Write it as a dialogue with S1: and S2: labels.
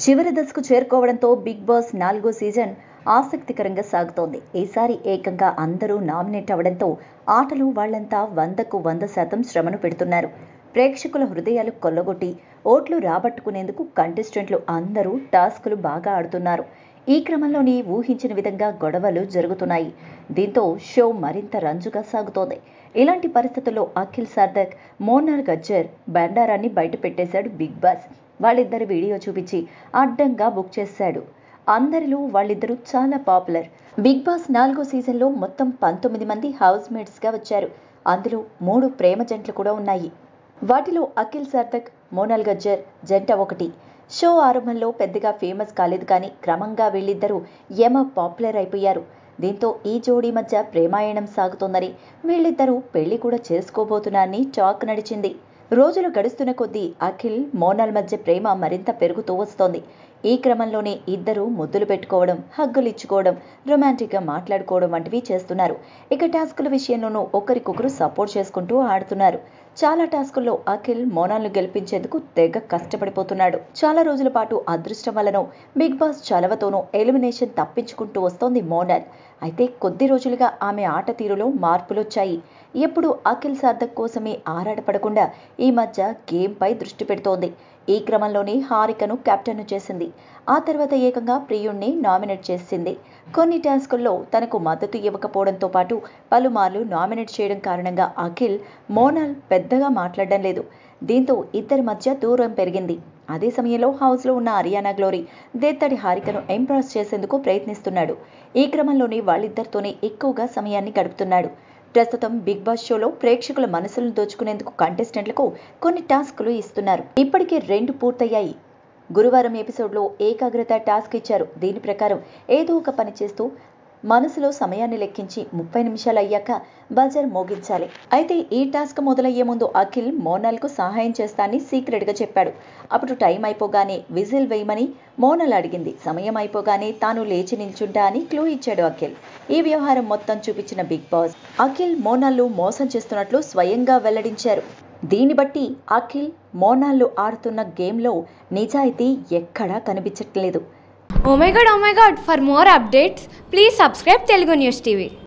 S1: చివరి దశకు చేరుకోవడంతో బిగ్ బాస్ నాలుగో సీజన్ ఆసక్తికరంగా సాగుతోంది ఈసారి ఏకంగా అందరూ నామినేట్ అవడంతో ఆటలు వాళ్లంతా వందకు వంద శాతం శ్రమను పెడుతున్నారు ప్రేక్షకుల హృదయాలు కొల్లగొట్టి ఓట్లు రాబట్టుకునేందుకు కంటెస్టెంట్లు అందరూ టాస్కులు బాగా ఆడుతున్నారు ఈ క్రమంలోనే ఊహించిన విధంగా గొడవలు జరుగుతున్నాయి దీంతో షో మరింత రంజుగా సాగుతోంది ఇలాంటి పరిస్థితుల్లో అఖిల్ సార్థక్ మోనాల్ గజ్జర్ బండారాన్ని బయట పెట్టేశాడు బిగ్ బాస్ వాళ్ళిద్దరి వీడియో చూపించి అడ్డంగా బుక్ చేశాడు అందరిలో వాళ్ళిద్దరూ చాలా పాపులర్ బిగ్ బాస్ నాలుగో సీజన్లో మొత్తం పంతొమ్మిది మంది హౌస్ మేట్స్గా వచ్చారు అందులో మూడు ప్రేమ జంటలు కూడా ఉన్నాయి వాటిలో అఖిల్ సార్థక్ మోనాల్ గజ్జర్ జంట ఒకటి షో ఆరంభంలో పెద్దగా ఫేమస్ కాలేదు కానీ క్రమంగా వీళ్ళిద్దరూ యమ పాపులర్ అయిపోయారు దీంతో ఈ జోడీ మధ్య ప్రేమాయణం సాగుతోందని వీళ్ళిద్దరూ పెళ్లి కూడా చేసుకోబోతున్నారని టాక్ నడిచింది రోజులు గడుస్తున్న కొద్దీ అఖిల్ మోనాల్ మధ్య ప్రేమ మరింత పెరుగుతూ వస్తోంది ఈ క్రమంలోనే ఇద్దరు ముద్దులు పెట్టుకోవడం హగ్గులు ఇచ్చుకోవడం రొమాంటిక్గా మాట్లాడుకోవడం వంటివి చేస్తున్నారు ఇక టాస్కుల విషయంలోనూ ఒకరికొకరు సపోర్ట్ చేసుకుంటూ ఆడుతున్నారు చాలా టాస్కుల్లో అఖిల్ మోనాల్ను గెలిపించేందుకు తెగ కష్టపడిపోతున్నాడు చాలా రోజుల పాటు అదృష్టం వలనో బిగ్ బాస్ చలవతోనూ ఎలిమినేషన్ తప్పించుకుంటూ వస్తోంది మోనాల్ అయితే కొద్ది రోజులుగా ఆమె ఆట తీరులో మార్పులొచ్చాయి ఎప్పుడు అఖిల్ సార్థక్ కోసమే ఆరాటపడకుండా ఈ మధ్య గేమ్పై దృష్టి పెడుతోంది ఈ క్రమంలోనే హారికను కెప్టెన్ చేసింది ఆ తర్వాత ఏకంగా ప్రియుణ్ణి నామినేట్ చేసింది కొన్ని టాస్కుల్లో తనకు మద్దతు ఇవ్వకపోవడంతో పాటు పలుమార్లు నామినేట్ చేయడం కారణంగా అఖిల్ మోనాల్ పెద్దగా మాట్లాడడం లేదు దీంతో ఇద్దరి మధ్య దూరం పెరిగింది అదే సమయంలో హౌస్లో ఉన్న హరియానా గ్లోరీ దేత్తడి హారికను ఇంప్రెస్ చేసేందుకు ప్రయత్నిస్తున్నాడు ఈ క్రమంలోనే వాళ్ళిద్దరితోనే ఎక్కువగా సమయాన్ని గడుపుతున్నాడు ప్రస్తుతం బిగ్ బాస్ షోలో ప్రేక్షకుల మనసులను దోచుకునేందుకు కంటెస్టెంట్లకు కొన్ని టాస్కులు ఇస్తున్నారు ఇప్పటికే రెండు పూర్తయ్యాయి గురువారం ఎపిసోడ్లో ఏకాగ్రత టాస్క్ ఇచ్చారు దీని ప్రకారం ఏదో ఒక పని చేస్తూ మనసులో సమయాన్ని లెక్కించి ముప్పై నిమిషాలు అయ్యాక బజర్ మోగించాలి అయితే ఈ టాస్క్ మొదలయ్యే ముందు అఖిల్ మోనాల్కు సహాయం చేస్తానని సీక్రెట్గా చెప్పాడు అప్పుడు టైం అయిపోగానే విజిల్ వేయమని మోనల్ అడిగింది సమయం అయిపోగానే తాను లేచి నిల్చుంటా అని క్లూ ఇచ్చాడు అఖిల్ ఈ వ్యవహారం మొత్తం చూపించిన బిగ్ బాస్ అఖిల్ మోనాల్ను మోసం చేస్తున్నట్లు స్వయంగా వెల్లడించారు దీన్ని బట్టి అఖిల్ మోనాల్లు ఆడుతున్న గేమ్లో నిజాయితీ ఎక్కడా కనిపించట్లేదు
S2: Oh my god, oh my god, for more updates, please subscribe Telugu News TV.